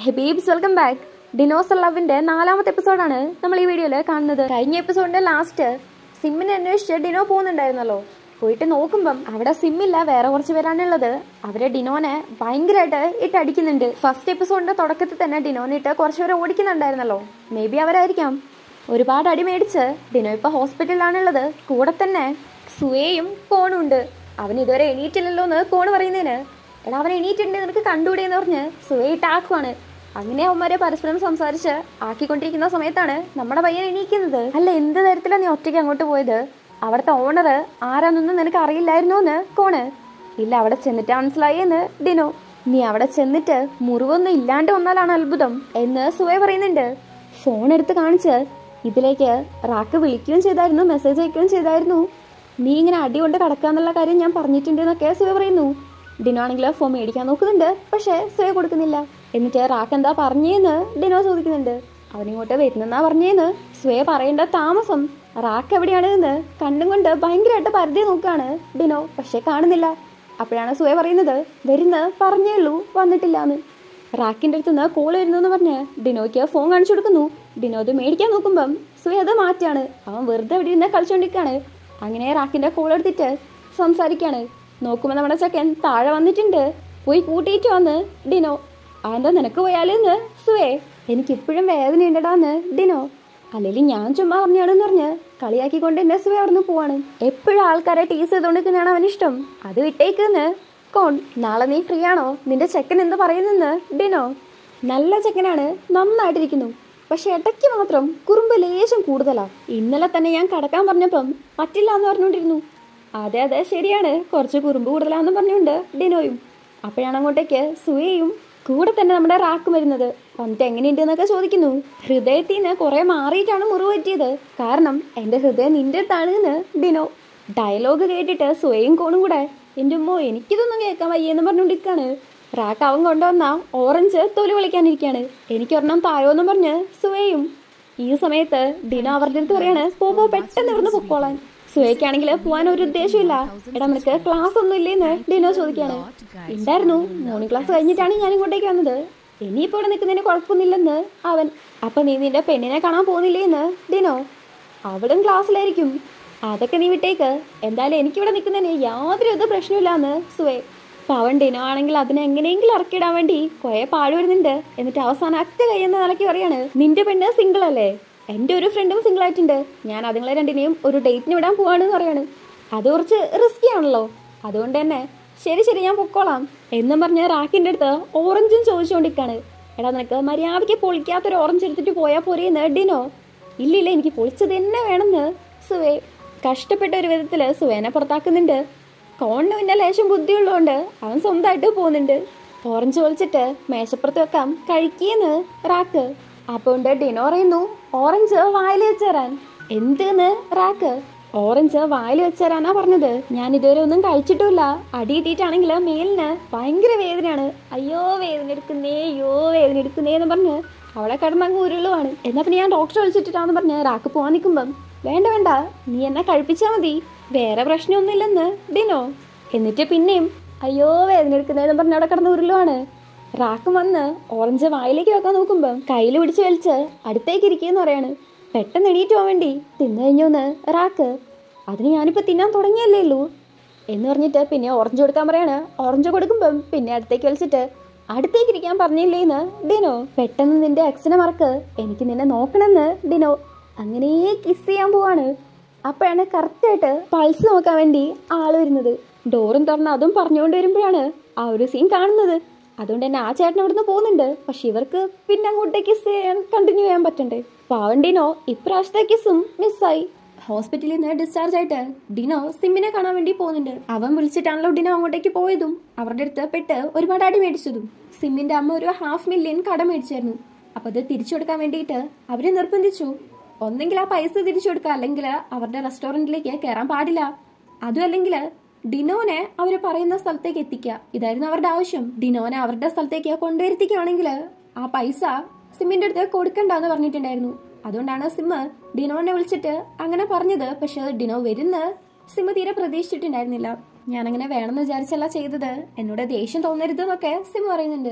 ഹെബീബ്സ് welcome back dinosaur ലവിന്റെ നാലാമത്തെ എപ്പിസോഡാണ് നമ്മൾ ഈ വീഡിയോയിൽ കാണുന്നത് കഴിഞ്ഞ എപ്പിസോഡിന്റെ ലാസ്റ്റ് സിമ്മിനെ അന്വേഷിച്ച് ഡിനോ പോകുന്നുണ്ടായിരുന്നല്ലോ പോയിട്ട് നോക്കുമ്പം അവിടെ സിമ്മില്ല വേറെ കുറച്ച് പേരാണുള്ളത് അവരെ ഡിനോനെ ഭയങ്കരമായിട്ട് ഇട്ട് അടിക്കുന്നുണ്ട് ഫസ്റ്റ് എപ്പിസോഡിന്റെ തുടക്കത്തിൽ തന്നെ ഡിനോനെ ഇട്ട് കുറച്ച് പേരെ ഓടിക്കുന്നുണ്ടായിരുന്നല്ലോ മേ ബി അവരായിരിക്കാം ഒരുപാട് അടി മേടിച്ച് ഡിനോ ഇപ്പൊ ഹോസ്പിറ്റലിലാണുള്ളത് കൂടെ തന്നെ സുയയും കോണും ഉണ്ട് അവൻ ഇതുവരെ എണീറ്റില്ലല്ലോ എന്ന് കോണ് പറയുന്നതിന് എടാ അവൻ എണീറ്റുണ്ട് നിനക്ക് കണ്ടുകൂടിയെന്ന് പറഞ്ഞ് സുയ ഇട്ടാക്കുവാണ് അങ്ങനെ അവന്മാരെ പരസ്പരം സംസാരിച്ച് ആക്കിക്കൊണ്ടിരിക്കുന്ന സമയത്താണ് നമ്മുടെ പയ്യൻ എണീക്കുന്നത് അല്ല എന്ത് തരത്തിലാണ് നീ ഒറ്റയ്ക്ക് അങ്ങോട്ട് പോയത് അവിടുത്തെ ഓണർ ആരാന്നൊന്നും നിനക്ക് അറിയില്ലായിരുന്നോ എന്ന് കോണ് ഇല്ല അവിടെ ചെന്നിട്ട് മനസ്സിലായി എന്ന് ഡിനോ നീ അവിടെ ചെന്നിട്ട് മുറിവൊന്നും ഇല്ലാണ്ട് വന്നാലാണ് അത്ഭുതം എന്ന് സുവേ പറയുന്നുണ്ട് ഫോൺ എടുത്ത് കാണിച്ച് ഇതിലേക്ക് റാക്ക് വിളിക്കുകയും ചെയ്തായിരുന്നു മെസ്സേജ് അയക്കുകയും ചെയ്തായിരുന്നു നീ ഇങ്ങനെ അടി കൊണ്ട് കിടക്കാന്നുള്ള കാര്യം ഞാൻ പറഞ്ഞിട്ടുണ്ട് എന്നൊക്കെ സുവ പറയുന്നു ഡിനോ ആണെങ്കിൽ ഫോൺ മേടിക്കാൻ നോക്കുന്നുണ്ട് പക്ഷേ സുവ കൊടുക്കുന്നില്ല എന്നിട്ട് റാക്ക് എന്താ പറഞ്ഞേന്ന് ഡിനോ ചോദിക്കുന്നുണ്ട് അവനിങ്ങോട്ട് വരുന്നെന്നാ പറഞ്ഞേന്ന് സുവ പറയേണ്ട താമസം റാക്ക് എവിടെയാണ് എന്ന് കണ്ടും കൊണ്ട് ഭയങ്കരമായിട്ട് പരിധി നോക്കുകയാണ് ഡിനോ പക്ഷെ കാണുന്നില്ല അപ്പോഴാണ് സുവ പറയുന്നത് വരുന്ന പറഞ്ഞേ ഉള്ളൂ വന്നിട്ടില്ലാന്ന് റാക്കിന്റെ അടുത്ത് നിന്ന് കോൾ വരുന്നു എന്ന് പറഞ്ഞ് ഡിനോയ്ക്ക് ഫോൺ കാണിച്ചു കൊടുക്കുന്നു ഡിനോ അത് മേടിക്കാൻ നോക്കുമ്പം സുവ അത് മാറ്റാണ് അവൻ വെറുതെ ഇവിടെ ഇരുന്ന് കളിച്ചോണ്ടിരിക്കാണ് അങ്ങനെ റാക്കിന്റെ കോൾ എടുത്തിട്ട് സംസാരിക്കാണ് നോക്കുമ്പോൾ നമ്മുടെ ചെക്കൻ താഴെ വന്നിട്ടുണ്ട് പോയി കൂട്ടിയിട്ട് വന്ന് ഡിനോ അതെന്താ നിനക്ക് പോയാലെന്ന് സുവേ എനിക്കിപ്പോഴും വേദന ഉണ്ടടാന്ന് ഡിനോ അല്ലെങ്കിൽ ഞാൻ ചുമ്മാ പറഞ്ഞാണെന്ന് പറഞ്ഞ് കളിയാക്കിക്കൊണ്ട് എന്നെ സുവേ അവിടുന്ന് പോവാണ് എപ്പോഴും ആൾക്കാരെ ടീസ് ചെയ്തുകൊണ്ടിരിക്കുന്നതാണ് അവൻ ഇഷ്ടം അത് വിട്ടേക്കുന്ന് കോൺ നാളെ നീ ഫ്രീ ആണോ നിന്റെ ചെക്കൻ എന്ത് പറയുന്നെന്ന് ഡിനോ നല്ല ചെക്കനാണ് നന്നായിട്ടിരിക്കുന്നു പക്ഷെ ഇടയ്ക്ക് മാത്രം കുറുമ്പ് ലേശം കൂടുതലാ ഇന്നലെ തന്നെ ഞാൻ കടക്കാൻ പറഞ്ഞപ്പം പറ്റില്ല എന്ന് പറഞ്ഞുകൊണ്ടിരുന്നു അതെ അതെ ശരിയാണ് കുറച്ച് കുറുമ്പ് കൂടുതലാന്ന് പറഞ്ഞുകൊണ്ട് ഡിനോയും അപ്പോഴാണ് അങ്ങോട്ടേക്ക് സുയയും കൂടെ തന്നെ നമ്മുടെ റാക്ക് വരുന്നത് വന്നിട്ട് എങ്ങനെയുണ്ട് എന്നൊക്കെ ചോദിക്കുന്നു ഹൃദയത്തിൽ നിന്ന് കുറെ മാറിയിട്ടാണ് മുറിവ് പറ്റിയത് കാരണം എന്റെ ഹൃദയം നിന്റെ അടുത്താണ് എന്ന് ഡിനോ ഡയലോഗ് കേട്ടിട്ട് സുയയും കോണും കൂടെ എന്റെ ഉമ്മോ എനിക്കിതൊന്നും കേൾക്കാൻ വയ്യെന്ന് പറഞ്ഞുകൊണ്ടിരിക്കാണ് റാക്ക് അവൻ കൊണ്ടുവന്ന ഓറഞ്ച് തൊലി വിളിക്കാനിരിക്കാണ് എനിക്കൊരെണ്ണം തായോന്നും പറഞ്ഞ് സുവയും ഈ സമയത്ത് ഡിനോ അവരുടെ അടുത്ത് പറയാണ് പോ പോ പെട്ടെന്ന് ഇവിടുന്ന് പൊക്കോളാൻ സുവയ്ക്കാണെങ്കിൽ പോവാൻ ഒരു ഉദ്ദേശമില്ല എടാ നിനക്ക് ക്ലാസ് ഒന്നും ഇല്ലേന്ന് ഡിനോ ചോദിക്കാണ് ഉണ്ടായിരുന്നു മോർണിംഗ് ക്ലാസ് കഴിഞ്ഞിട്ടാണ് ഞാൻ ഇങ്ങോട്ടേക്ക് വന്നത് ഇനിയിപ്പോ ഇവിടെ നിൽക്കുന്നതിന് കുഴപ്പമൊന്നുമില്ലെന്ന് അവൻ അപ്പൊ നീ നിന്റെ പെണ്ണിനെ കാണാൻ പോകുന്നില്ലേന്ന് ഡിനോ അവളും ക്ലാസ്സിലായിരിക്കും അതൊക്കെ നീ വിട്ടേക്ക് എന്തായാലും എനിക്കിവിടെ നിൽക്കുന്നതിന് യാതൊരു ഇത് പ്രശ്നമില്ലാന്ന് സുവേ പവൻ ഡിനോ ആണെങ്കിൽ അതിനെ എങ്ങനെയെങ്കിലും ഇറക്കിയിടാൻ വേണ്ടി കുറെ പാട് വരുന്നുണ്ട് എന്നിട്ട് അവസാനം അറ്റ കയ്യെന്ന നിലയ്ക്ക് പറയാണ് നിന്റെ പെണ്ണ് സിംഗിൾ അല്ലേ എൻ്റെ ഒരു ഫ്രണ്ടും സിംഗിൾ ആയിട്ടുണ്ട് ഞാൻ അതുങ്ങളെ രണ്ടിനെയും ഒരു ഡേറ്റിന് വിടാൻ പോവാണെന്ന് പറയാണ് അത് കുറച്ച് റിസ്കി ആണല്ലോ അതുകൊണ്ട് തന്നെ ശരി ശരി ഞാൻ പൊക്കോളാം എന്നും പറഞ്ഞ റാക്കിന്റെ അടുത്ത് ഓറഞ്ചും ചോദിച്ചുകൊണ്ടിരിക്കാണ് എടാ നിനക്ക് മര്യാദയ്ക്ക് പൊളിക്കാത്തൊരു ഓറഞ്ച് എടുത്തിട്ട് പോയാൽ പോരെയെന്ന് ഡിനോ ഇല്ലില്ല എനിക്ക് പൊളിച്ചത് തന്നെ വേണമെന്ന് സുവേ കഷ്ടപ്പെട്ട ഒരു വിധത്തില് സുവേനെ പുറത്താക്കുന്നുണ്ട് കോണിന് പിന്നെ ലേശം ബുദ്ധിയുള്ളതുകൊണ്ട് അവൻ സ്വന്തമായിട്ട് പോകുന്നുണ്ട് ഓറഞ്ച് പൊളിച്ചിട്ട് മേശപ്പുറത്ത് വെക്കാം കഴിക്കിയെന്ന് റാക്ക് അപ്പോൾ ഡിനോ പറയുന്നു ഓറഞ്ച് വായിൽ വെച്ച് തരാൻ എന്തെന്ന് റാക്ക് ഓറഞ്ച് വായിൽ വെച്ച് തരാനാ പറഞ്ഞത് ഞാൻ ഇതുവരെ ഒന്നും കഴിച്ചിട്ടുമില്ല അടി കിട്ടിയിട്ടാണെങ്കിൽ മേലിന് ഭയങ്കര വേദനയാണ് അയ്യോ വേദന എടുക്കുന്നേ അയ്യോ വേദന എടുക്കുന്നേ എന്ന് പറഞ്ഞ് അവളെ കിടന്നങ്ങ് ഉരുളുവാണ് എന്നാ പിന്നെ ഞാൻ ഡോക്ടറെ വിളിച്ചിട്ടാന്ന് പറഞ്ഞ് റാക്ക് പോകാൻ നിൽക്കുമ്പം വേണ്ട വേണ്ട നീ എന്നെ കഴിപ്പിച്ചാൽ മതി വേറെ പ്രശ്നമൊന്നുമില്ലെന്ന് ഡിനോ എന്നിട്ട് പിന്നെയും അയ്യോ വേദന എടുക്കുന്നതെന്ന് പറഞ്ഞ് അവിടെ കിടന്ന് ഉരുളുവാണ് റാക്ക് വന്ന് ഓറഞ്ച് വായിലേക്ക് വെക്കാൻ നോക്കുമ്പം കയ്യിൽ പിടിച്ച് വലിച്ച് അടുത്തേക്ക് ഇരിക്കുകയെന്ന് പറയാണ് പെട്ടെന്ന് എണീറ്റ് പോകാൻ വേണ്ടി തിന്നു കഴിഞ്ഞോന്ന് റാക്ക് അതിന് ഞാനിപ്പോൾ തിന്നാൻ തുടങ്ങിയല്ലേ ഉള്ളൂ എന്ന് പറഞ്ഞിട്ട് പിന്നെ ഓറഞ്ച് കൊടുക്കാൻ പറയാണ് ഓറഞ്ച് കൊടുക്കുമ്പം പിന്നെ അടുത്തേക്ക് വലിച്ചിട്ട് അടുത്തേക്ക് ഇരിക്കാൻ പറഞ്ഞില്ലേന്ന് ഡിനോ പെട്ടെന്ന് നിന്റെ അച്ഛനെ മറക്ക് എനിക്ക് നിന്നെ നോക്കണമെന്ന് ഡിനോ അങ്ങനെ കിസ് ചെയ്യാൻ പോവാണ് അപ്പോഴാണ് കറക്റ്റായിട്ട് പൾസ് നോക്കാൻ വേണ്ടി ആള് വരുന്നത് ഡോറും തുറന്ന് അതും പറഞ്ഞുകൊണ്ട് വരുമ്പോഴാണ് ആ ഒരു സീൻ കാണുന്നത് അതുകൊണ്ട് തന്നെ ആ ചേട്ടൻ അവിടുന്ന് പോകുന്നുണ്ട് പക്ഷെ ഇവർക്ക് പിന്നെ അങ്ങോട്ടേക്ക് കിസ് ചെയ്യാൻ കണ്ടിന്യൂ ചെയ്യാൻ പറ്റണ്ടേ പാവണ്ടിനോ ഇപ്രാവശ്യത്തെ കിസ്സും മിസ്സായി ഹോസ്പിറ്റലിൽ നിന്ന് ഡിസ്ചാർജ് ആയിട്ട് ഡിനോ സിമ്മിനെ കാണാൻ വേണ്ടി പോകുന്നുണ്ട് അവൻ വിളിച്ചിട്ടാണല്ലോ ഡിനോ അങ്ങോട്ടേക്ക് പോയതും അവരുടെ അടുത്ത് പെട്ട് ഒരുപാട് അടി മേടിച്ചതും സിമ്മിന്റെ അമ്മ ഒരു ഹാഫ് മില്യൺ കടം മേടിച്ചായിരുന്നു അപ്പൊ അത് തിരിച്ചു കൊടുക്കാൻ വേണ്ടിയിട്ട് അവരെ നിർബന്ധിച്ചു ഒന്നെങ്കിൽ ആ പൈസ തിരിച്ചു കൊടുക്കുക അല്ലെങ്കിൽ അവരുടെ റെസ്റ്റോറന്റിലേക്ക് കയറാൻ പാടില്ല അതും അല്ലെങ്കിൽ ഡിനോനെ അവർ പറയുന്ന സ്ഥലത്തേക്ക് എത്തിക്കുക ഇതായിരുന്നു അവരുടെ ആവശ്യം ഡിനോനെ അവരുടെ സ്ഥലത്തേക്ക് കൊണ്ടുവരുത്തിക്കുകയാണെങ്കിൽ ആ പൈസ സിമ്മിന്റെ അടുത്ത് കൊടുക്കണ്ടെന്ന് പറഞ്ഞിട്ടുണ്ടായിരുന്നു അതുകൊണ്ടാണ് സിമ്മ് ഡിനോനെ വിളിച്ചിട്ട് അങ്ങനെ പറഞ്ഞത് പക്ഷെ ഡിനോ വരുന്ന സിമ്മ് തീരെ പ്രതീക്ഷിച്ചിട്ടുണ്ടായിരുന്നില്ല ഞാനങ്ങനെ വേണമെന്ന് വിചാരിച്ചല്ല ചെയ്തത് എന്നോട് ദേഷ്യം തോന്നരുത് എന്നൊക്കെ സിമ്മ് പറയുന്നുണ്ട്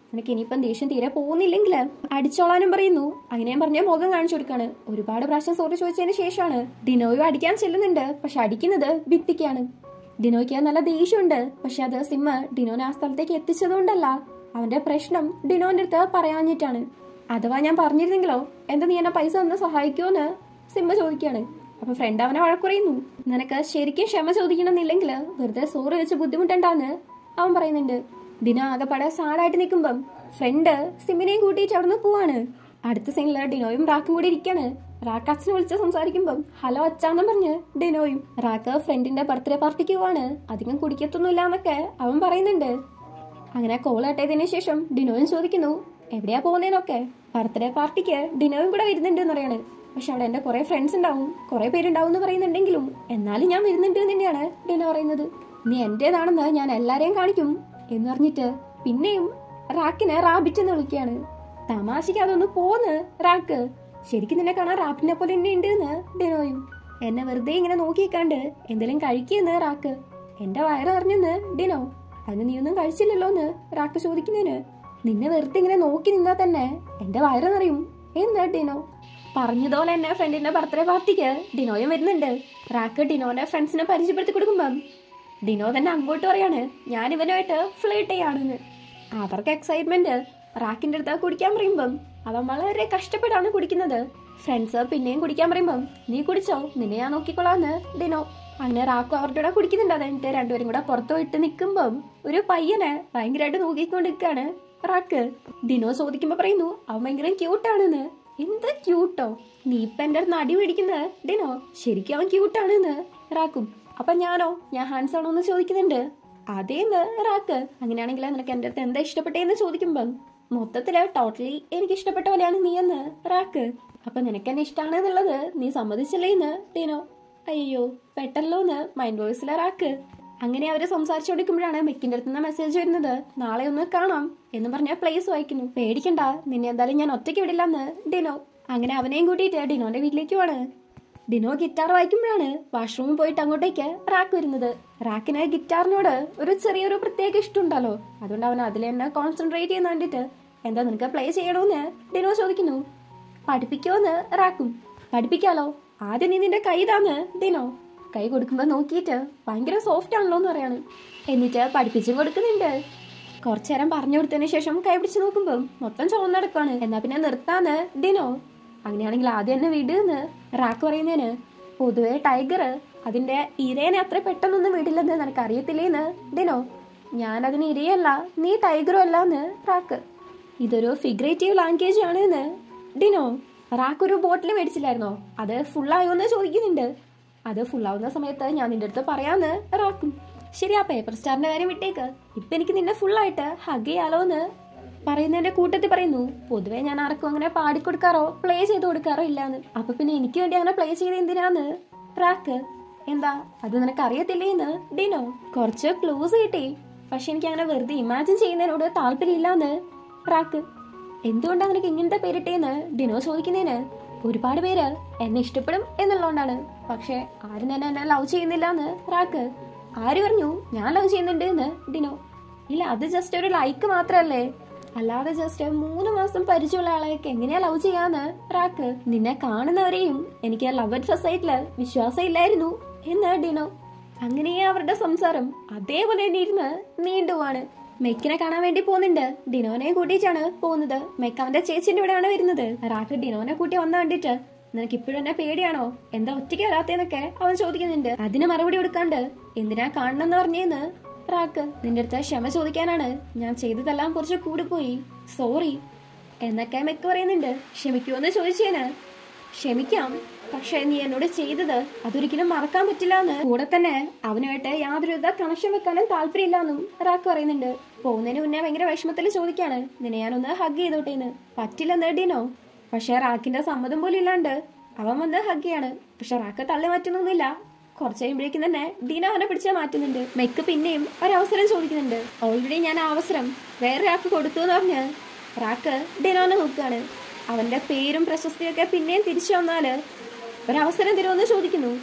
നിനക്ക് ഇനിയിപ്പം ദേഷ്യം തീരെ പോകുന്നില്ലെങ്കിൽ അടിച്ചോളാനും പറയുന്നു അങ്ങനെ ഞാൻ പറഞ്ഞ മുഖം കാണിച്ചു കൊടുക്കാണ് ഒരുപാട് പ്രാവശ്യം സോറി ചോദിച്ചതിന് ശേഷമാണ് ഡിനോയും അടിക്കാൻ ചെല്ലുന്നുണ്ട് പക്ഷെ അടിക്കുന്നത് ഭിത്തിക്കാണ് ഡിനോയ്ക്ക് നല്ല ദേഷ്യമുണ്ട് പക്ഷെ അത് സിമ്മ ഡിനോനെ ആ സ്ഥലത്തേക്ക് എത്തിച്ചതുകൊണ്ടല്ല അവന്റെ പ്രശ്നം ഡിനോന്റെ അടുത്ത് പറയാഞ്ഞിട്ടാണ് അഥവാ ഞാൻ പറഞ്ഞിരുന്നെങ്കിലോ എന്താ നീ എന്നെ പൈസ ഒന്ന് സഹായിക്കുമോന്ന് സിമ്മ ചോദിക്കാണ് അപ്പൊ ഫ്രണ്ട് അവനെ വഴക്കുറയുന്നു നിനക്ക് ശരിക്കും ക്ഷമ ചോദിക്കണമെന്നില്ലെങ്കിൽ വെറുതെ സോറി വെച്ച് ബുദ്ധിമുട്ടുണ്ടാന്ന് അവൻ പറയുന്നുണ്ട് ദിന ആകെപ്പാടെ സാഡായിട്ട് നിൽക്കുമ്പം ഫ്രണ്ട് സിമ്മിനെയും കൂട്ടിയിട്ട് അവിടുന്ന് പോവാണ് അടുത്ത സീനില് ഡിനോയും റാക്കും കൂടി ഇരിക്കാണ് റാക്ക് അച്ഛനെ വിളിച്ച് സംസാരിക്കുമ്പം ഹലോ അച്ഛാന്നും പറഞ്ഞ് ഡിനോയും റാക്ക് ഫ്രണ്ടിന്റെ ബർത്ത്ഡേ പാർട്ടിക്ക് പോവാണ് അധികം കുടിക്കത്തൊന്നുമില്ല എന്നൊക്കെ അവൻ പറയുന്നുണ്ട് അങ്ങനെ കോൾ കട്ടയതിനു ശേഷം ഡിനോയും ചോദിക്കുന്നു എവിടെയാ പോകുന്നതെന്നൊക്കെ ബർത്ത്ഡേ പാർട്ടിക്ക് ഡിനോയും കൂടെ വരുന്നുണ്ട് എന്ന് പറയാണ് പക്ഷെ അവിടെ എന്റെ കുറെ ഫ്രണ്ട്സ് ഉണ്ടാവും കുറെ പേരുണ്ടാവും എന്ന് പറയുന്നുണ്ടെങ്കിലും എന്നാലും ഞാൻ വരുന്നുണ്ട് എന്ന് തന്നെയാണ് ഡിനോ പറയുന്നത് നീ എന്റേതാണെന്ന് ഞാൻ എല്ലാരെയും കാണിക്കും എന്ന് പറഞ്ഞിട്ട് പിന്നെയും റാക്കിനെ റാബിറ്റ് എന്ന് വിളിക്കുകയാണ് തമാശക്ക് അതൊന്ന് പോന്ന് റാക്ക് ശരിക്കും നിന്നെ കാണാൻ റാപ്പിനെ പോലെ തന്നെ ഉണ്ട് എന്ന് ഡിനോയും എന്നെ വെറുതെ ഇങ്ങനെ നോക്കിക്കാണ്ട് എന്തെങ്കിലും കഴിക്കുന്ന് റാക്ക് എന്റെ വയറ് നിറഞ്ഞെന്ന് ഡിനോ അതിന് നീ ഒന്നും കഴിച്ചില്ലല്ലോ എന്ന് റാക്ക് ചോദിക്കുന്നതിന് നിന്നെ വെറുതെ ഇങ്ങനെ നോക്കി നിന്നാ തന്നെ എന്റെ വയറ് നിറയും എന്ന് ഡിനോ പറഞ്ഞതുപോലെ തന്നെ ഫ്രണ്ടിന്റെ ബർത്ത്ഡേ പാർട്ടിക്ക് ഡിനോയും വരുന്നുണ്ട് റാക്ക് ഡിനോനെ ഫ്രണ്ട്സിനെ പരിചയപ്പെടുത്തി കൊടുക്കുമ്പം ഡിനോ തന്നെ അങ്ങോട്ട് പറയാണ് ഞാൻ ഇവനുമായിട്ട് ഫ്ലേട്ട് ചെയ്യാണെന്ന് അവർക്ക് എക്സൈറ്റ്മെന്റ് റാക്കിന്റെ അടുത്ത് കുടിക്കാൻ പറയുമ്പം അവൻ വളരെ കഷ്ടപ്പെട്ടാണ് കുടിക്കുന്നത് ഫ്രണ്ട്സ് പിന്നെയും കുടിക്കാൻ പറയുമ്പം നീ കുടിച്ചോ നിന്നെ ഞാൻ നോക്കിക്കൊള്ളാന്ന് ഡിനോ അങ്ങനെ റാക്കു അവരുടെ കൂടെ കുടിക്കുന്നുണ്ട് അതെന്നിട്ട് രണ്ടുപേരും കൂടെ പുറത്തു പോയിട്ട് നിൽക്കുമ്പം ഒരു പയ്യനെ ഭയങ്കരമായിട്ട് നോക്കിക്കൊണ്ട് നിൽക്കാണ് റാക്ക് ഡിനോ ചോദിക്കുമ്പോ പറയുന്നു അവൻ ഭയങ്കര ക്യൂട്ടാണെന്ന് എന്ത് ക്യൂട്ടോ നീ ഇപ്പൊ എന്റെ അടുത്ത് അടി പിടിക്കുന്നത് ഡിനോ ശരിക്കും അവൻ ക്യൂട്ടാണെന്ന് റാക്കും അപ്പൊ ഞാനോ ഞാൻ ഹാൻസ് ആണോ എന്ന് ചോദിക്കുന്നുണ്ട് അതേന്ന് റാക്ക് അങ്ങനെയാണെങ്കിൽ നിനക്ക് എന്റെ അടുത്ത് എന്താ ഇഷ്ടപ്പെട്ടേന്ന് ചോദിക്കുമ്പം മൊത്തത്തില് ടോട്ടലി എനിക്ക് ഇഷ്ടപ്പെട്ട പോലെയാണ് നീ എന്ന് റാക്ക് അപ്പൊ നിനക്ക് എന്നെ ഇഷ്ടമാണ് എന്നുള്ളത് നീ സമ്മതിച്ചില്ലേ എന്ന് ഡിനോ അയ്യോ പെട്ടല്ലോ എന്ന് മൈൻഡ് വോയിസിലെ റാക്ക് അങ്ങനെ അവര് സംസാരിച്ചുകൊണ്ടിരിക്കുമ്പോഴാണ് മെക്കിന്റെ അടുത്ത് നിന്ന് മെസ്സേജ് വരുന്നത് നാളെ ഒന്ന് കാണാം എന്ന് പറഞ്ഞ പ്ലേസ് വായിക്കുന്നു പേടിക്കണ്ട നിന്നെ എന്തായാലും ഞാൻ ഒറ്റയ്ക്ക് വിടില്ലെന്ന് ഡിനോ അങ്ങനെ അവനെയും കൂട്ടിയിട്ട് ഡിനോന്റെ വീട്ടിലേക്ക് പോവാണ് ഡിനോ ഗിറ്റാർ വായിക്കുമ്പോഴാണ് വാഷ്റൂമിൽ പോയിട്ട് അങ്ങോട്ടേക്ക് റാക്ക് വരുന്നത് റാക്കിന് ഗിറ്റാറിനോട് ഒരു ചെറിയൊരു പ്രത്യേക ഇഷ്ടമുണ്ടല്ലോ അതുകൊണ്ട് അവൻ അതിൽ തന്നെ കോൺസെൻട്രേറ്റ് ചെയ്യുന്ന കണ്ടിട്ട് എന്താ നിനക്ക് പ്ലേ ചെയ്യണോന്ന് ഡിനോ ചോദിക്കുന്നു പഠിപ്പിക്കോന്ന് റാക്കും പഠിപ്പിക്കാലോ ആദ്യം നീ നിന്റെ കൈ താന്ന് ഡിനോ കൈ കൊടുക്കുമ്പോ നോക്കിയിട്ട് ഭയങ്കര സോഫ്റ്റ് ആണല്ലോ എന്ന് പറയാണ് എന്നിട്ട് പഠിപ്പിച്ചും കൊടുക്കുന്നുണ്ട് കുറച്ചു നേരം പറഞ്ഞു കൊടുത്തതിന് ശേഷം കൈ പിടിച്ച് നോക്കുമ്പോ മൊത്തം ചുവന്നടക്കാണ് എന്നാ പിന്നെ നിർത്താന്ന് ഡിനോ അങ്ങനെയാണെങ്കിൽ ആദ്യം എന്നെ വിടുന്ന് റാക്ക് പറയുന്നതിന് പൊതുവെ ടൈഗർ അതിന്റെ ഇരേനെ അത്ര പെട്ടെന്നൊന്നും വിടില്ലെന്ന് നിനക്ക് അറിയത്തില്ലേന്ന് ഡിനോ ഞാൻ അതിന് ഇരയല്ല നീ ടൈഗറും അല്ല എന്ന് റാക്ക് ഇതൊരു ഫിഗ്രേറ്റീവ് ലാംഗ്വേജ് ആണ് എന്ന് ഡിനോ റാക്ക് ഒരു ബോട്ടിൽ മേടിച്ചില്ലായിരുന്നോ അത് ഫുള്ളായോ എന്ന് ചോദിക്കുന്നുണ്ട് അത് ഫുള്ളാവുന്ന സമയത്ത് ഞാൻ നിന്റെ അടുത്ത് പറയാന്ന് റാക്കും ശരി ആ പേപ്പർ സ്റ്റാറിന്റെ കാര്യം വിട്ടേക്ക് ഇപ്പൊ എനിക്ക് നിന്നെ ഫുള്ളായിട്ട് ഹഗ് ചെയ്യാലോ എന്ന് പറയുന്നതിന്റെ കൂട്ടത്തിൽ പറയുന്നു പൊതുവെ ഞാൻ ആർക്കും അങ്ങനെ പാടിക്കൊടുക്കാറോ പ്ലേ ചെയ്ത് കൊടുക്കാറോ ഇല്ലാന്ന് അപ്പൊ പിന്നെ എനിക്ക് വേണ്ടി അങ്ങനെ പ്ലേ ചെയ്ത് എന്തിനാന്ന് റാക്ക് എന്താ അത് നിനക്ക് അറിയത്തില്ലേന്ന് ഡിനോ കുറച്ച് ക്ലൂസ് കിട്ടി പക്ഷെ എനിക്ക് അങ്ങനെ വെറുതെ ഇമാജിൻ ചെയ്യുന്നതിനോട് താല്പര്യമില്ലാന്ന് റാക്ക് എന്തുകൊണ്ടാ നിനക്ക് ഇങ്ങനത്തെ പേരിട്ടേന്ന് ഡിനോ ചോദിക്കുന്നതിന് ഒരുപാട് പേര് എന്നെ ഇഷ്ടപ്പെടും എന്നുള്ളതുകൊണ്ടാണ് പക്ഷെ ആരും തന്നെ എന്നെ ലവ് ചെയ്യുന്നില്ല എന്ന് റാക്ക് ആര് പറഞ്ഞു ഞാൻ ലവ് ചെയ്യുന്നുണ്ട് എന്ന് ഡിനോ ഇല്ല അത് ജസ്റ്റ് ഒരു ലൈക്ക് മാത്രല്ലേ അല്ലാതെ ജസ്റ്റ് മൂന്ന് മാസം പരിചയമുള്ള ആളെയൊക്കെ എങ്ങനെയാ ലവ് ചെയ്യാന്ന് റാക്ക് നിന്നെ കാണുന്നവരെയും എനിക്ക് ലവ് അറ്റ് ഫസ്റ്റ് സൈറ്റില് വിശ്വാസം ഇല്ലായിരുന്നു എന്ന് ഡിനോ അങ്ങനെ അവരുടെ സംസാരം അതേപോലെ തന്നെ ഇരുന്ന് നീണ്ടുവാണ് മെക്കിനെ കാണാൻ വേണ്ടി പോകുന്നുണ്ട് ഡിനോനെ കൂട്ടിയിട്ടാണ് പോകുന്നത് മെക്ക് അവന്റെ ചേച്ചിന്റെ ഇവിടെയാണ് വരുന്നത് റാക്ക് ഡിനോനെ കൂട്ടി വന്ന കണ്ടിട്ട് നിനക്ക് ഇപ്പോഴും എന്നെ പേടിയാണോ എന്താ ഒറ്റയ്ക്ക് വരാത്തേന്നൊക്കെ അവൻ ചോദിക്കുന്നുണ്ട് അതിന് മറുപടി കൊടുക്കാണ്ട് എന്തിനാ കാണണമെന്ന് പറഞ്ഞേന്ന് റാക്ക് നിന്റെ അടുത്ത് ക്ഷമ ചോദിക്കാനാണ് ഞാൻ ചെയ്തതെല്ലാം കുറച്ച് കൂടിപ്പോയി സോറി എന്നൊക്കെ മെക്ക് പറയുന്നുണ്ട് ക്ഷമിക്കുമെന്ന് ചോദിച്ചേന് ക്ഷമിക്കാം പക്ഷെ നീ എന്നോട് ചെയ്തത് അതൊരിക്കലും മറക്കാൻ പറ്റില്ല എന്ന് കൂടെ തന്നെ അവനുമായിട്ട് യാതൊരുവിധ കണക്ഷൻ വെക്കാനും താല്പര്യമില്ലെന്നും റാക്ക് പറയുന്നുണ്ട് പോകുന്നതിന് മുന്നേ ഭയങ്കര വിഷമത്തിൽ ചോദിക്കാണ് നിന്നെ ഞാനൊന്ന് ഹഗ് ചെയ്തോട്ടേന്ന് പറ്റില്ലെന്ന് ഡിനോ പക്ഷെ റാക്കിന്റെ സമ്മതം പോലും ഇല്ലാണ്ട് അവൻ വന്ന് ഹഗ് ചെയ്യാണ് പക്ഷെ റാക്ക് തള്ളി മാറ്റുന്നൊന്നുമില്ല കുറച്ച് കഴിയുമ്പോഴേക്കും തന്നെ ഡീന അവനെ പിടിച്ചാൽ മാറ്റുന്നുണ്ട് മെക്ക് പിന്നെയും ഒരവസരം ചോദിക്കുന്നുണ്ട് ഓൾറെഡി ഞാൻ ആ അവസരം വേറെ റാക്ക് കൊടുത്തു എന്ന് പറഞ്ഞ് റാക്ക് ഡിനോനെ നോക്കുകയാണ് അവന്റെ പേരും പ്രശസ്തിയൊക്കെ പിന്നെയും തിരിച്ചു വന്നാല് ഒരവസരം തരുമെന്ന് ചോദിക്കുന്നു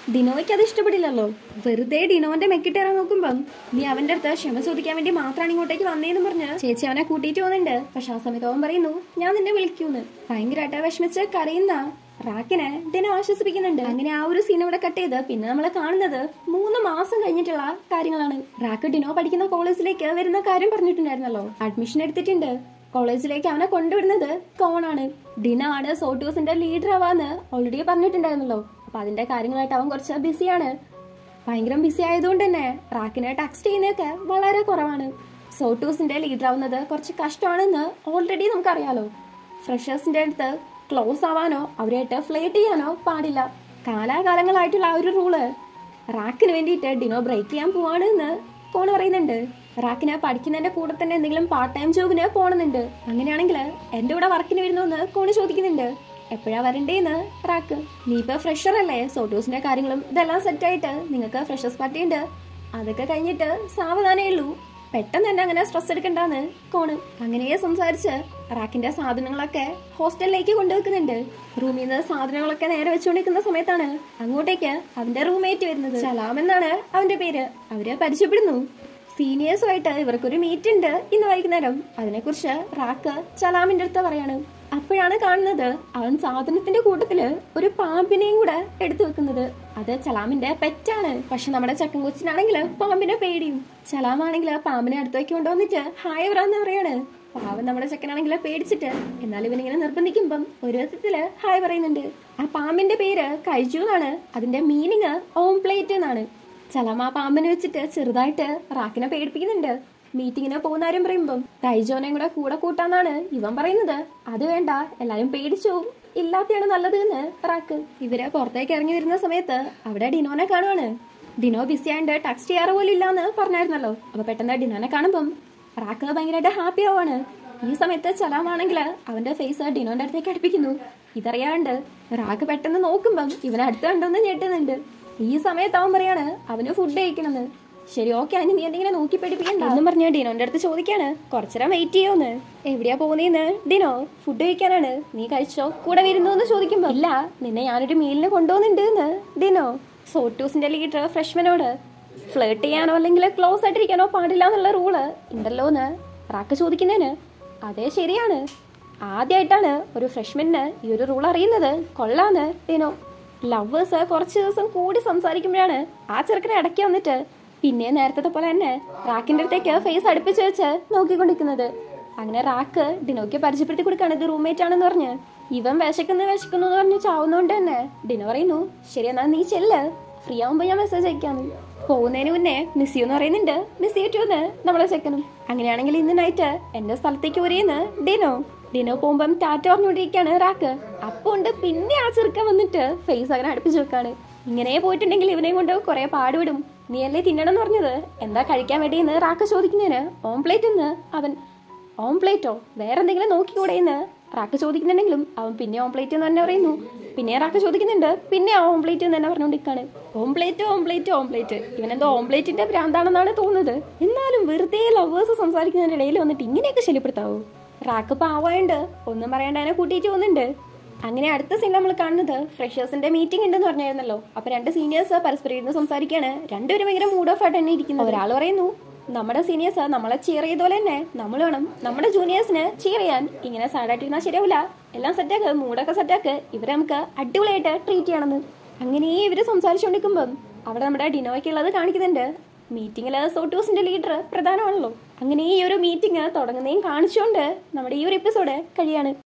ഡിനോയ്ക്ക് അത് ഇഷ്ടപ്പെടില്ലല്ലോ വെറുതെ ഡിനോന്റെ മെക്കിട്ടേറാൻ നോക്കുമ്പം നീ അവന്റെ അടുത്ത് ക്ഷമ ചോദിക്കാൻ വേണ്ടി മാത്രമാണ് ഇങ്ങോട്ടേക്ക് വന്നേന്ന് പറഞ്ഞ് ചേച്ചി അവനെ കൂട്ടിയിട്ട് പോകുന്നുണ്ട് പക്ഷെ ആ സമയത്ത് അവൻ പറയുന്നു ഞാൻ നിന്നെ വിളിക്കൂന്ന് ഭയങ്കരമായിട്ട് വിഷമിച്ച് കരയുന്ന റാക്കിനെ ഡിനോ ആശ്വസിപ്പിക്കുന്നുണ്ട് അങ്ങനെ ആ ഒരു സീൻ ഇവിടെ കട്ട് ചെയ്ത് പിന്നെ നമ്മൾ കാണുന്നത് മൂന്ന് മാസം കഴിഞ്ഞിട്ടുള്ള കാര്യങ്ങളാണ് റാക്ക് ഡിനോ പഠിക്കുന്ന കോളേജിലേക്ക് വരുന്ന കാര്യം പറഞ്ഞിട്ടുണ്ടായിരുന്നല്ലോ അഡ്മിഷൻ എടുത്തിട്ടുണ്ട് കോളേജിലേക്ക് അവനെ കൊണ്ടുവിടുന്നത് കോണാണ് ഡിന ആണ് സോട്ടൂസിന്റെ ലീഡർ ആവാന്ന് ഓൾറെഡി പറഞ്ഞിട്ടുണ്ടായിരുന്നല്ലോ അപ്പൊ അതിന്റെ കാര്യങ്ങളായിട്ട് അവൻ കുറച്ച് ബിസിയാണ് ഭയങ്കര ബിസി ആയതുകൊണ്ട് തന്നെ റാക്കിനെ ടെക്സ്റ്റ് ചെയ്യുന്നതൊക്കെ വളരെ കുറവാണ് സോട്ടൂസിന്റെ ലീഡർ ആവുന്നത് കുറച്ച് കഷ്ടമാണെന്ന് ഓൾറെഡി നമുക്കറിയാലോ ഫ്രഷേഴ്സിന്റെ അടുത്ത് ക്ലോസ് ആവാനോ അവരായിട്ട് ഫ്ലേറ്റ് ചെയ്യാനോ പാടില്ല കാലാകാലങ്ങളായിട്ടുള്ള ആ ഒരു റൂള് റാക്കിന് വേണ്ടിയിട്ട് ഡിനോ ബ്രേക്ക് ചെയ്യാൻ പോവാണ് എന്ന് കോണ് പറയുന്നുണ്ട് റാക്കിന് പഠിക്കുന്നതിന്റെ കൂടെ തന്നെ എന്തെങ്കിലും പാർട്ട് ടൈം ജോബിന് പോണെന്നുണ്ട് അങ്ങനെയാണെങ്കിൽ എന്റെ കൂടെ വർക്കിന് വരുന്നു കോണ് ചോദിക്കുന്നുണ്ട് എപ്പോഴാ വരണ്ടേന്ന് റാക്ക് നീ ഇപ്പൊ ഫ്രഷർ അല്ലേ സോട്ടോസിന്റെ കാര്യങ്ങളും ഇതെല്ലാം സെറ്റ് ആയിട്ട് നിങ്ങൾക്ക് ഫ്രഷേഴ്സ് പാർട്ടി ഉണ്ട് അതൊക്കെ കഴിഞ്ഞിട്ട് സാവധാനേ ഉള്ളൂ പെട്ടെന്ന് തന്നെ അങ്ങനെ സ്ട്രെസ് എടുക്കണ്ടെന്ന് കോണ് അങ്ങനെ സംസാരിച്ച് റാക്കിന്റെ സാധനങ്ങളൊക്കെ ഹോസ്റ്റലിലേക്ക് കൊണ്ടുവെക്കുന്നുണ്ട് റൂമിൽ നിന്ന് സാധനങ്ങളൊക്കെ നേരെ വെച്ചുകൊണ്ടിരിക്കുന്ന സമയത്താണ് അങ്ങോട്ടേക്ക് അവന്റെ റൂംമേറ്റ് വരുന്നത് സലാം എന്നാണ് അവന്റെ പേര് അവര് പരിചയപ്പെടുന്നു സീനിയേഴ്സുമായിട്ട് ഇവർക്കൊരു മീറ്റ് ഉണ്ട് ഇന്ന് വൈകുന്നേരം അതിനെക്കുറിച്ച് റാക്ക് സലാമിന്റെ അടുത്ത് പറയാണ് അപ്പോഴാണ് കാണുന്നത് അവൻ സാധനത്തിന്റെ കൂട്ടത്തില് ഒരു പാമ്പിനെയും കൂടെ എടുത്തു വെക്കുന്നത് അത് ചലാമിന്റെ പെറ്റാണ് പക്ഷെ നമ്മുടെ ചക്കൻ കൊച്ചിനാണെങ്കിൽ പാമ്പിനെ പേടിയും ചലാമാണെങ്കിൽ പാമ്പിനെ അടുത്തേക്ക് കൊണ്ടുവന്നിട്ട് ഹായ് വരാന്ന് പറയാണ് പാവം നമ്മുടെ ചെക്കനാണെങ്കിൽ പേടിച്ചിട്ട് എന്നാൽ ഇവനിങ്ങനെ നിർബന്ധിക്കുമ്പം ഒരു വിധത്തില് ഹായ് പറയുന്നുണ്ട് ആ പാമ്പിന്റെ പേര് കൈജു എന്നാണ് അതിന്റെ മീനിങ് ഓം പ്ലേറ്റ് എന്നാണ് ചലമ പാമ്പിനെ വെച്ചിട്ട് ചെറുതായിട്ട് റാക്കിനെ പേടിപ്പിക്കുന്നുണ്ട് മീറ്റിങ്ങിന് പോകുന്ന കാര്യം പറയുമ്പം കൈജോനെയും കൂടെ കൂടെ കൂട്ടാന്നാണ് ഇവൻ പറയുന്നത് അത് വേണ്ട എല്ലാരും പേടിച്ചു ഇല്ലാത്തയാണ് നല്ലത് എന്ന് റാക്ക് ഇവര് പുറത്തേക്ക് ഇറങ്ങി വരുന്ന സമയത്ത് അവിടെ ഡിനോനെ കാണുവാണ് ഡിനോ ബിസി ആയിട്ട് ടെക്സ്റ്റ് ചെയ്യാറ് പോലും ഇല്ലാന്ന് പറഞ്ഞായിരുന്നല്ലോ അപ്പൊ പെട്ടെന്ന് ഡിനോനെ കാണുമ്പം റാക്ക് ഭയങ്കരമായിട്ട് ഹാപ്പി ആവാണ് ഈ സമയത്ത് ചലാമാണെങ്കിൽ അവന്റെ ഫേസ് ഡിനോന്റെ അടുത്തേക്ക് അടുപ്പിക്കുന്നു ഇതറിയാണ്ട് റാക്ക് പെട്ടെന്ന് നോക്കുമ്പം ഇവൻ അടുത്ത് കണ്ടോന്ന് ഞെട്ടുന്നുണ്ട് ഈ സമയത്ത് അവൻ പറയാണ് അവന് ഫുഡ് കഴിക്കണമെന്ന് ശരി ഓക്കെ അതിന് നീ എന്തെങ്കിലും നോക്കി പഠിപ്പിക്കണ്ട എന്നും പറഞ്ഞ ഡിനോന്റെ അടുത്ത് ചോദിക്കാണ് കുറച്ചേരം വെയിറ്റ് ചെയ്യോന്ന് എവിടെയാ പോകുന്നേന്ന് ഡിനോ ഫുഡ് കഴിക്കാനാണ് നീ കഴിച്ചോ കൂടെ വരുന്നു എന്ന് ചോദിക്കുമ്പോ ഇല്ല നിന്നെ ഞാനൊരു മീലിന് കൊണ്ടുപോകുന്നുണ്ട് എന്ന് ഡിനോ സോട്ടൂസിന്റെ ലീഡർ ഫ്രഷ്മനോട് ഫ്ലേർട്ട് ചെയ്യാനോ അല്ലെങ്കിൽ ക്ലോസ് ആയിട്ടിരിക്കാനോ പാടില്ല എന്നുള്ള റൂള് ഉണ്ടല്ലോ എന്ന് റാക്ക് ചോദിക്കുന്നതിന് അതേ ശരിയാണ് ആദ്യമായിട്ടാണ് ഒരു ഫ്രഷ്മന് ഈ ഒരു റൂൾ അറിയുന്നത് കൊള്ളാന്ന് ഡിനോ ലവേഴ്സ് കുറച്ച് ദിവസം കൂടി സംസാരിക്കുമ്പോഴാണ് ആ ചെറുക്കനെ ഇടയ്ക്ക് വന്നിട്ട് പിന്നെ നേരത്തെ പോലെ തന്നെ റാക്കിന്റെ അടുത്തേക്ക് ഫേസ് അടുപ്പിച്ച് വെച്ച് നോക്കിക്കൊണ്ടിരിക്കുന്നത് അങ്ങനെ റാക്ക് ഡിനോയ്ക്ക് പരിചയപ്പെടുത്തി കൊടുക്കാണ് ഇത് റൂംമേറ്റ് ആണെന്ന് പറഞ്ഞ് ഇവൻ വിശക്കുന്നു വിശക്കുന്നു എന്ന് പറഞ്ഞ് ചാവുന്നോണ്ട് തന്നെ ഡിനോ പറയുന്നു ശരി എന്നാ നീ ചെല്ല് ഫ്രീ ആവുമ്പോ ഞാൻ മെസ്സേജ് അയക്കാന്ന് പോകുന്നതിന് മുന്നേ മിസ് യു എന്ന് പറയുന്നുണ്ട് മിസ് യു എന്ന് നമ്മളെ ചെക്കനും അങ്ങനെയാണെങ്കിൽ ഇന്ന് നൈറ്റ് എന്റെ സ്ഥലത്തേക്ക് ഒരേന്ന് ഡിനോ ഡിനോ പോകുമ്പം ടാറ്റ പറഞ്ഞുകൊണ്ടിരിക്കുകയാണ് റാക്ക് അപ്പൊ ഉണ്ട് പിന്നെ ആ ചെറുക്കൻ വന്നിട്ട് ഫേസ് അങ്ങനെ അടുപ്പിച്ച് വെക്കാണ് ഇങ്ങനെ പോയിട്ടുണ്ടെങ്കിൽ ഇവനെയും കൊണ്ട് കുറെ പാടുവിടും നീ അല്ലേ തിന്നണം എന്ന് പറഞ്ഞത് എന്താ കഴിക്കാൻ വേണ്ടിയെന്ന് റാക്ക് ചോദിക്കുന്നതിന് ഓംപ്ലേറ്റ് എന്ന് അവൻ ഓംപ്ലേറ്റോ വേറെ എന്തെങ്കിലും നോക്കിക്കൂടെ എന്ന് റാക്ക് ചോദിക്കുന്നുണ്ടെങ്കിലും അവൻ പിന്നെ ഓംപ്ലേറ്റ് എന്ന് തന്നെ പറയുന്നു പിന്നെ റാക്ക് ചോദിക്കുന്നുണ്ട് പിന്നെ ആ ഓംപ്ലേറ്റ് എന്ന് തന്നെ പറഞ്ഞുകൊണ്ടിരിക്കാണ് ഓംപ്ലേറ്റ് ഓംപ്ലേറ്റ് ഓംപ്ലേറ്റ് ഇവനെന്തോ ഓംപ്ലേറ്റിന്റെ ഭ്രാന്താണെന്നാണ് തോന്നുന്നത് എന്നാലും വെറുതെ ലവേഴ്സ് സംസാരിക്കുന്നതിന്റെ ഇടയിൽ വന്നിട്ട് ഇങ്ങനെയൊക്കെ ശല്യപ്പെടുത്താവോ റാക്ക് പാവായുണ്ട് ഒന്നും പറയാണ്ട് അതിനെ കൂട്ടിയിട്ട് പോകുന്നുണ്ട് അങ്ങനെ അടുത്ത സീൻ നമ്മൾ കാണുന്നത് ഫ്രഷേഴ്സിന്റെ മീറ്റിംഗ് ഉണ്ടെന്ന് പറഞ്ഞായിരുന്നല്ലോ അപ്പൊ രണ്ട് സീനിയേഴ്സ് പരസ്പരം ഇരുന്ന് സംസാരിക്കാണ് രണ്ടുപേരും ഭയങ്കര മൂഡ് ഓഫ് ആയിട്ട് തന്നെ ഇരിക്കുന്നത് ഒരാൾ പറയുന്നു നമ്മുടെ സീനിയേഴ്സ് നമ്മളെ ചിയർ ചെയ്ത പോലെ തന്നെ നമ്മൾ വേണം നമ്മുടെ ജൂനിയേഴ്സിന് ചിയർ ചെയ്യാൻ ഇങ്ങനെ സാഡായിട്ടിരുന്നാൽ ശരിയാവില്ല എല്ലാം സെറ്റാക്ക് മൂഡൊക്കെ സെറ്റാക്ക് ഇവരെ നമുക്ക് അടിപൊളിയായിട്ട് ട്രീറ്റ് ചെയ്യണമെന്ന് അങ്ങനെ ഇവര് സംസാരിച്ചുകൊണ്ടിരിക്കുമ്പം അവിടെ നമ്മുടെ ഡിനോയ്ക്കുള്ളത് കാണിക്കുന്നുണ്ട് മീറ്റിംഗിൽ സോട്ടൂസിന്റെ ലീഡർ പ്രധാനമാണല്ലോ അങ്ങനെ ഈ ഒരു മീറ്റിംഗ് തുടങ്ങുന്നതും കാണിച്ചുകൊണ്ട് നമ്മുടെ ഈ ഒരു എപ്പിസോഡ് കഴിയാണ്